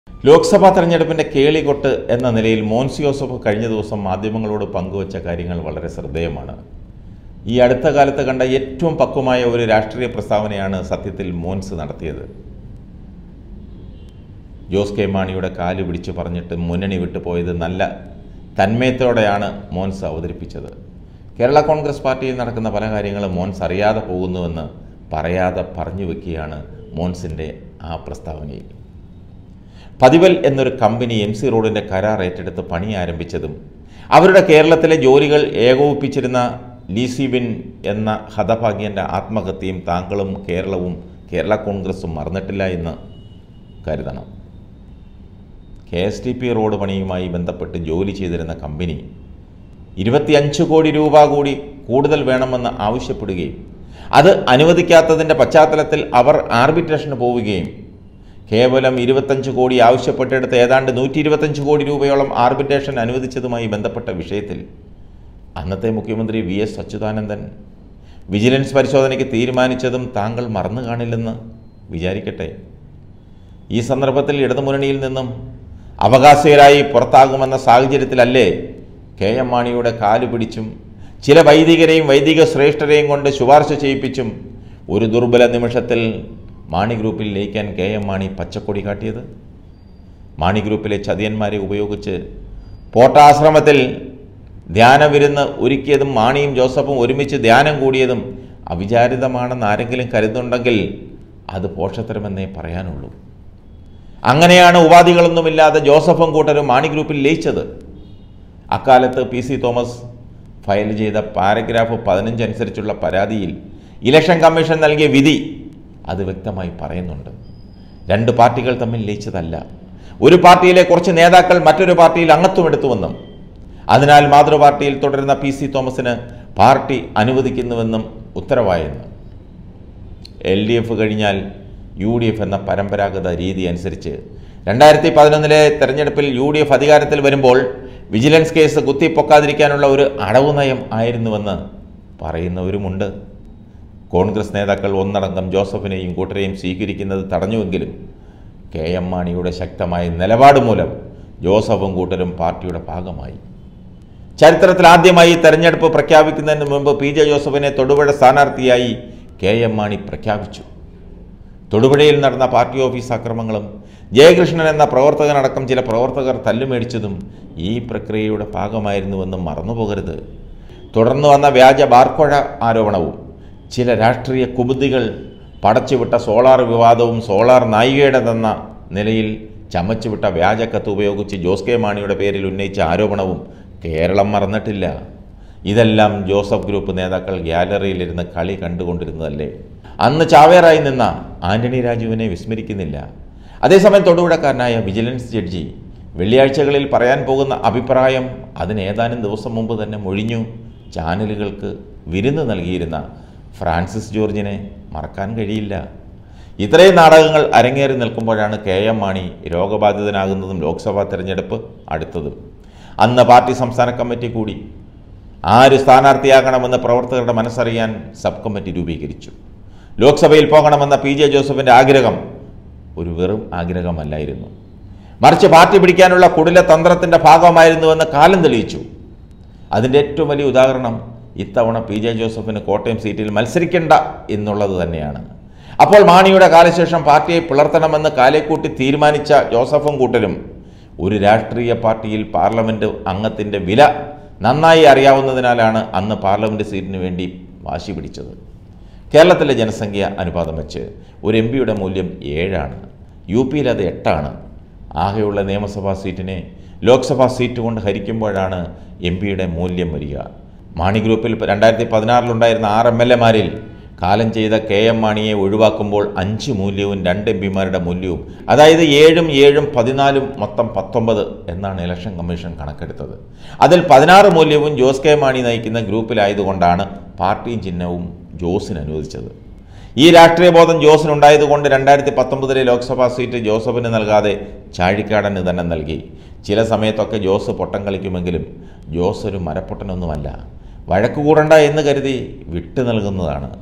ലോക്സഭാ തെരഞ്ഞെടുപ്പിന്റെ കേളികൊട്ട് എന്ന നിലയിൽ മോൻസ് ജോസഫ് കഴിഞ്ഞ ദിവസം മാധ്യമങ്ങളോട് പങ്കുവച്ച കാര്യങ്ങൾ വളരെ ശ്രദ്ധേയമാണ് ഈ അടുത്ത കാലത്ത് കണ്ട ഏറ്റവും പക്വമായ ഒരു രാഷ്ട്രീയ പ്രസ്താവനയാണ് സത്യത്തിൽ മോൻസ് നടത്തിയത് ജോസ് കെ മാണിയുടെ കാല് പിടിച്ച് പറഞ്ഞിട്ട് മുന്നണി വിട്ടു പോയത് നല്ല തന്മയത്തോടെയാണ് മോൻസ് അവതരിപ്പിച്ചത് കേരള കോൺഗ്രസ് പാർട്ടിയിൽ നടക്കുന്ന പല കാര്യങ്ങളും മോൻസ് അറിയാതെ പോകുന്നുവെന്ന് പറയാതെ പറഞ്ഞു വെക്കുകയാണ് മോൻസിൻ്റെ ആ പ്രസ്താവനയിൽ പതിവൽ എന്നൊരു കമ്പനി എം സി റോഡിൻ്റെ കരാർ ഏറ്റെടുത്ത് പണി ആരംഭിച്ചതും അവരുടെ കേരളത്തിലെ ജോലികൾ ഏകോപിപ്പിച്ചിരുന്ന ലീസിബിൻ എന്ന ഹതഭാഗ്യൻ്റെ ആത്മഹത്യയും താങ്കളും കേരളവും കേരള കോൺഗ്രസും മറന്നിട്ടില്ല എന്ന് കരുതണം K S T P road പണിയുമായി ബന്ധപ്പെട്ട് ജോലി ചെയ്തിരുന്ന കമ്പനി ഇരുപത്തിയഞ്ച് കോടി രൂപ കൂടി കൂടുതൽ വേണമെന്ന് ആവശ്യപ്പെടുകയും അത് അനുവദിക്കാത്തതിൻ്റെ പശ്ചാത്തലത്തിൽ അവർ ആർബിട്രേഷന് പോവുകയും കേവലം ഇരുപത്തഞ്ച് കോടി ആവശ്യപ്പെട്ടെടുത്ത് ഏതാണ്ട് നൂറ്റി ഇരുപത്തഞ്ച് കോടി രൂപയോളം ആർബിട്രേഷൻ അനുവദിച്ചതുമായി ബന്ധപ്പെട്ട വിഷയത്തിൽ അന്നത്തെ മുഖ്യമന്ത്രി വി എസ് അച്യുതാനന്ദൻ വിജിലൻസ് പരിശോധനയ്ക്ക് തീരുമാനിച്ചതും താങ്കൾ മറന്നു കാണില്ലെന്ന് വിചാരിക്കട്ടെ ഈ സന്ദർഭത്തിൽ ഇടതുമുന്നണിയിൽ നിന്നും അവകാശകരായി പുറത്താകുമെന്ന സാഹചര്യത്തിലല്ലേ കെ എം മാണിയുടെ കാല് പിടിച്ചും ചില വൈദികരെയും വൈദിക ശ്രേഷ്ഠരെയും കൊണ്ട് ശുപാർശ ചെയ്യിപ്പിച്ചും ഒരു ദുർബല നിമിഷത്തിൽ മാണി ഗ്രൂപ്പിൽ ലയിക്കാൻ കെ എം മാണി പച്ചക്കൊടി കാട്ടിയത് മാണി ഗ്രൂപ്പിലെ ചതിയന്മാരെ ഉപയോഗിച്ച് പോട്ടാശ്രമത്തിൽ ധ്യാനവിരുന്ന് ഒരുക്കിയതും മാണിയും ജോസഫും ഒരുമിച്ച് ധ്യാനം കൂടിയതും അവിചാരിതമാണെന്ന് ആരെങ്കിലും കരുതുന്നുണ്ടെങ്കിൽ അത് പോഷത്തരമെന്നേ പറയാനുള്ളൂ അങ്ങനെയാണ് ഉപാധികളൊന്നുമില്ലാതെ ജോസഫും കൂട്ടരും മാണി ഗ്രൂപ്പിൽ ലയിച്ചത് അക്കാലത്ത് പി സി തോമസ് ഫയൽ ചെയ്ത പാരഗ്രാഫ് പതിനഞ്ച് അനുസരിച്ചുള്ള പരാതിയിൽ ഇലക്ഷൻ കമ്മീഷൻ നൽകിയ വിധി അത് വ്യക്തമായി പറയുന്നുണ്ട് രണ്ട് പാർട്ടികൾ തമ്മിൽ ലയിച്ചതല്ല ഒരു പാർട്ടിയിലെ കുറച്ച് നേതാക്കൾ മറ്റൊരു പാർട്ടിയിൽ അംഗത്വം എടുത്തുവെന്നും അതിനാൽ മാതൃപാർട്ടിയിൽ തുടരുന്ന പി സി തോമസിന് പാർട്ടി അനുവദിക്കുന്നുവെന്നും ഉത്തരവായെന്ന് എൽ ഡി എഫ് കഴിഞ്ഞാൽ യു ഡി എഫ് എന്ന പരമ്പരാഗത രീതി അനുസരിച്ച് രണ്ടായിരത്തി പതിനൊന്നിലെ തെരഞ്ഞെടുപ്പിൽ യു ഡി എഫ് അധികാരത്തിൽ വരുമ്പോൾ വിജിലൻസ് കേസ് കുത്തിപ്പൊക്കാതിരിക്കാനുള്ള ഒരു അടവ് നയം ആയിരുന്നുവെന്ന് പറയുന്നവരുമുണ്ട് കോൺഗ്രസ് നേതാക്കൾ ഒന്നടങ്കം ജോസഫിനെയും കൂട്ടരെയും സ്വീകരിക്കുന്നത് തടഞ്ഞുവെങ്കിലും കെ എം മാണിയുടെ ശക്തമായ നിലപാട് മൂലം ജോസഫും കൂട്ടരും പാർട്ടിയുടെ ഭാഗമായി ചരിത്രത്തിൽ ആദ്യമായി തെരഞ്ഞെടുപ്പ് പ്രഖ്യാപിക്കുന്നതിന് മുമ്പ് പി ജെ ജോസഫിനെ തൊടുപുഴ സ്ഥാനാർത്ഥിയായി കെ എം മാണി പ്രഖ്യാപിച്ചു തൊടുപുഴയിൽ നടന്ന പാർട്ടി ഓഫീസ് അക്രമങ്ങളും ജയകൃഷ്ണൻ എന്ന പ്രവർത്തകനടക്കം ചില പ്രവർത്തകർ തല്ലുമേടിച്ചതും ഈ പ്രക്രിയയുടെ ഭാഗമായിരുന്നുവെന്ന് മറന്നുപോകരുത് തുടർന്ന് വന്ന വ്യാജ ബാർക്കോഴ ആരോപണവും ചില രാഷ്ട്രീയ കുബുദ്ധികൾ പടച്ചുവിട്ട സോളാർ വിവാദവും സോളാർ നായികയുടേതെന്ന നിലയിൽ ചമച്ചുവിട്ട വ്യാജക്കത്ത് ഉപയോഗിച്ച് ജോസ് കെ മാണിയുടെ പേരിൽ ഉന്നയിച്ച ആരോപണവും കേരളം മറന്നിട്ടില്ല ഇതെല്ലാം ജോസഫ് ഗ്രൂപ്പ് നേതാക്കൾ ഗ്യാലറിയിലിരുന്ന് കളി കണ്ടുകൊണ്ടിരുന്നതല്ലേ അന്ന് ചാവേറായി നിന്ന ആന്റണി രാജുവിനെ വിസ്മരിക്കുന്നില്ല അതേസമയം തൊടുപുഴക്കാരനായ വിജിലൻസ് ജഡ്ജി വെള്ളിയാഴ്ചകളിൽ പറയാൻ പോകുന്ന അഭിപ്രായം അതിന് ഏതാനും ദിവസം മുമ്പ് തന്നെ മൊഴിഞ്ഞു ചാനലുകൾക്ക് വിരുന്ന് നൽകിയിരുന്ന ഫ്രാൻസിസ് ജോർജിനെ മറക്കാൻ കഴിയില്ല ഇത്രയും നാടകങ്ങൾ അരങ്ങേറി നിൽക്കുമ്പോഴാണ് കെ എം മാണി രോഗബാധിതനാകുന്നതും ലോക്സഭാ തെരഞ്ഞെടുപ്പ് അടുത്തതും അന്ന് പാർട്ടി സംസ്ഥാന കമ്മിറ്റി കൂടി ആര് സ്ഥാനാർത്ഥിയാകണമെന്ന് പ്രവർത്തകരുടെ മനസ്സറിയാൻ സബ് കമ്മിറ്റി രൂപീകരിച്ചു ലോക്സഭയിൽ പോകണമെന്ന പി ജെ ജോസഫിൻ്റെ ആഗ്രഹം ഒരു വെറും ആഗ്രഹമല്ലായിരുന്നു മറിച്ച് പാർട്ടി പിടിക്കാനുള്ള കുടില തന്ത്രത്തിൻ്റെ ഭാഗമായിരുന്നുവെന്ന് കാലം തെളിയിച്ചു അതിൻ്റെ ഏറ്റവും വലിയ ഉദാഹരണം ഇത്തവണ പി ജെ ജോസഫിന് കോട്ടയം സീറ്റിൽ മത്സരിക്കേണ്ട എന്നുള്ളത് തന്നെയാണ് അപ്പോൾ മാണിയുടെ കാലശേഷം പാർട്ടിയെ പിളർത്തണമെന്ന് കാലേക്കൂട്ടി തീരുമാനിച്ച ജോസഫും കൂട്ടരും ഒരു രാഷ്ട്രീയ പാർട്ടിയിൽ പാർലമെൻറ്റ് അംഗത്തിൻ്റെ വില നന്നായി അറിയാവുന്നതിനാലാണ് അന്ന് പാർലമെൻറ്റ് സീറ്റിന് വേണ്ടി വാശി പിടിച്ചത് കേരളത്തിലെ ജനസംഖ്യ അനുപാതം വെച്ച് ഒരു എം പിയുടെ മൂല്യം ഏഴാണ് യു പിയിൽ അത് എട്ടാണ് ആകെയുള്ള നിയമസഭാ സീറ്റിനെ ലോക്സഭാ സീറ്റ് കൊണ്ട് ഹരിക്കുമ്പോഴാണ് എം പിയുടെ മൂല്യം വരിക മാണി ഗ്രൂപ്പിൽ രണ്ടായിരത്തി പതിനാറിലുണ്ടായിരുന്ന ആറ് എം എൽ എമാരിൽ കാലം ചെയ്ത കെ എം മാണിയെ ഒഴിവാക്കുമ്പോൾ അഞ്ച് മൂല്യവും രണ്ട് എം പിമാരുടെ മൂല്യവും അതായത് ഏഴും ഏഴും പതിനാലും മൊത്തം പത്തൊമ്പത് എന്നാണ് ഇലക്ഷൻ കമ്മീഷൻ കണക്കെടുത്തത് അതിൽ പതിനാറ് മൂല്യവും ജോസ് കെ മാണി നയിക്കുന്ന ഗ്രൂപ്പിലായതുകൊണ്ടാണ് പാർട്ടിയും ചിഹ്നവും ജോസിന് അനുവദിച്ചത് ഈ രാഷ്ട്രീയ ബോധം ജോസിനുണ്ടായതുകൊണ്ട് രണ്ടായിരത്തി പത്തൊമ്പതിലെ ലോക്സഭാ സീറ്റ് ജോസഫിന് നൽകാതെ ചാഴിക്കാടന് തന്നെ നൽകി ചില സമയത്തൊക്കെ ജോസ് പൊട്ടം കളിക്കുമെങ്കിലും ജോസ് ഒരു മരപ്പൊട്ടനൊന്നുമല്ല വഴക്ക് കൂടണ്ട എന്ന് കരുതി വിട്ടു നൽകുന്നതാണ്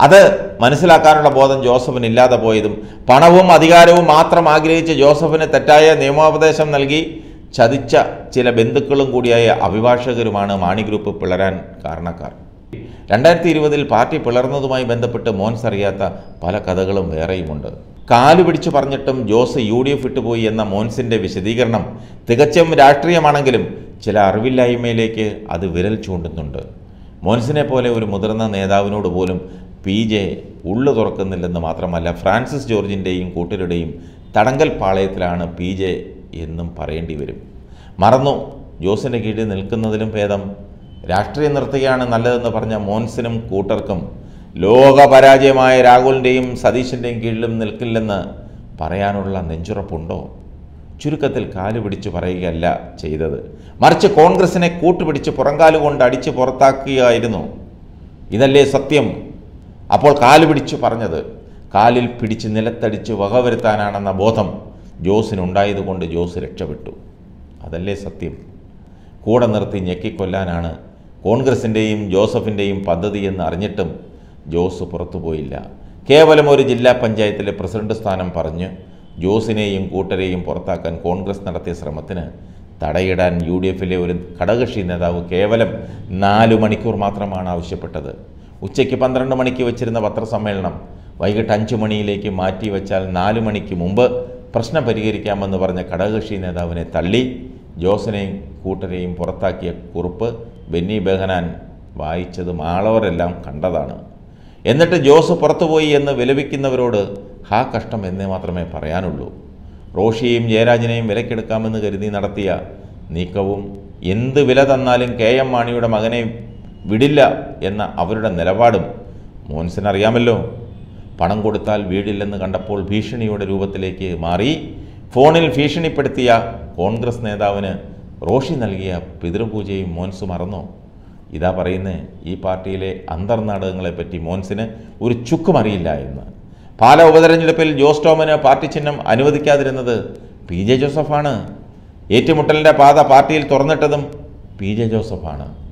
അത് മനസ്സിലാക്കാനുള്ള ബോധം ജോസഫിന് ഇല്ലാതെ പോയതും പണവും അധികാരവും മാത്രം ആഗ്രഹിച്ച് ജോസഫിന് തെറ്റായ നിയമോപദേശം നൽകി ചതിച്ച ചില ബന്ധുക്കളും കൂടിയായ അഭിഭാഷകരുമാണ് മാണി ഗ്രൂപ്പ് പിളരാൻ കാരണക്കാർ രണ്ടായിരത്തി ഇരുപതിൽ പാർട്ടി പിളർന്നതുമായി ബന്ധപ്പെട്ട് മോൻസ് അറിയാത്ത പല കഥകളും വേറെയുമുണ്ട് കാലു പിടിച്ചു പറഞ്ഞിട്ടും ജോസ് യു ഡി എഫ് വിട്ടുപോയി എന്ന മോൻസിന്റെ വിശദീകരണം തികച്ചും രാഷ്ട്രീയമാണെങ്കിലും ചില അറിവില്ലായ്മയിലേക്ക് അത് വിരൽ ചൂണ്ടുന്നുണ്ട് മോൻസിനെ പോലെ ഒരു മുതിർന്ന നേതാവിനോട് പോലും പി ജെ ഉള്ളു തുറക്കുന്നില്ലെന്ന് മാത്രമല്ല ഫ്രാൻസിസ് ജോർജിൻ്റെയും കൂട്ടരുടെയും തടങ്കൽ പാളയത്തിലാണ് പി ജെ എന്നും പറയേണ്ടി വരും മറന്നു ജോസിൻ്റെ കീഴിൽ നിൽക്കുന്നതിലും ഭേദം രാഷ്ട്രീയം നിർത്തുകയാണ് നല്ലതെന്ന് പറഞ്ഞ മോൻസിനും കൂട്ടർക്കും ലോക പരാജയമായ രാഹുലിൻ്റെയും സതീശിൻ്റെയും കീഴിലും നിൽക്കില്ലെന്ന് പറയാനുള്ള നെഞ്ചുറപ്പുണ്ടോ ചുരുക്കത്തിൽ കാല് പിടിച്ച് പറയുകയല്ല ചെയ്തത് മറിച്ച് കോൺഗ്രസിനെ കൂട്ടുപിടിച്ച് പുറങ്കാലുകൊണ്ട് അടിച്ച് പുറത്താക്കുകയായിരുന്നു ഇതല്ലേ സത്യം അപ്പോൾ കാല് പിടിച്ചു പറഞ്ഞത് കാലിൽ പിടിച്ച് നിലത്തടിച്ച് വകവരുത്താനാണെന്ന ബോധം ജോസിനുണ്ടായതുകൊണ്ട് ജോസ് രക്ഷപ്പെട്ടു അതല്ലേ സത്യം കൂടെ നിർത്തി ഞെക്കിക്കൊല്ലാനാണ് കോൺഗ്രസിൻ്റെയും ജോസഫിൻ്റെയും പദ്ധതി എന്ന് അറിഞ്ഞിട്ടും ജോസ് പുറത്തുപോയില്ല കേവലം ഒരു ജില്ലാ പഞ്ചായത്തിലെ പ്രസിഡന്റ് സ്ഥാനം പറഞ്ഞ് ജോസിനെയും കൂട്ടരെയും പുറത്താക്കാൻ കോൺഗ്രസ് നടത്തിയ ശ്രമത്തിന് തടയിടാൻ യു ഡി എഫിലെ ഒരു ഘടകകക്ഷി നേതാവ് കേവലം നാലു മണിക്കൂർ മാത്രമാണ് ആവശ്യപ്പെട്ടത് ഉച്ചയ്ക്ക് പന്ത്രണ്ട് മണിക്ക് വെച്ചിരുന്ന പത്രസമ്മേളനം വൈകിട്ട് അഞ്ച് മണിയിലേക്ക് മാറ്റി വെച്ചാൽ നാല് മണിക്ക് മുമ്പ് പ്രശ്നം പരിഹരിക്കാമെന്ന് പറഞ്ഞ ഘടകകക്ഷി നേതാവിനെ തള്ളി ജോസിനെയും കൂട്ടരെയും പുറത്താക്കിയ കുറിപ്പ് ബെന്നി ബെഹനാൻ വായിച്ചതും ആളവരെല്ലാം കണ്ടതാണ് എന്നിട്ട് ജോസ് പുറത്തുപോയി എന്ന് വിലപിക്കുന്നവരോട് ഹാ കഷ്ടം എന്നേ മാത്രമേ പറയാനുള്ളൂ റോഷിയെയും ജയരാജനെയും വിലക്കെടുക്കാമെന്ന് കരുതി നടത്തിയ നീക്കവും എന്ത് വില തന്നാലും കെ എം മാണിയുടെ മകനെ വിടില്ല എന്ന അവരുടെ നിലപാടും മോൻസിനറിയാമല്ലോ പണം കൊടുത്താൽ വീടില്ലെന്ന് കണ്ടപ്പോൾ ഭീഷണിയുടെ രൂപത്തിലേക്ക് മാറി ഫോണിൽ ഭീഷണിപ്പെടുത്തിയ കോൺഗ്രസ് നേതാവിന് റോഷി നൽകിയ പിതൃപൂജയും മോൻസ് മറന്നോ ഇതാ പറയുന്നേ ഈ പാർട്ടിയിലെ അന്തർനാടകങ്ങളെപ്പറ്റി മോൻസിന് ഒരു ചുക്കും അറിയില്ല എന്ന് പാല ഉപതെരഞ്ഞെടുപ്പിൽ ജോസ് ടോമിന് പാർട്ടി ചിഹ്നം അനുവദിക്കാതിരുന്നത് പി ജെ ജോസഫാണ് ഏറ്റുമുട്ടലിൻ്റെ പാത പാർട്ടിയിൽ തുറന്നിട്ടതും പി ജെ ജോസഫാണ്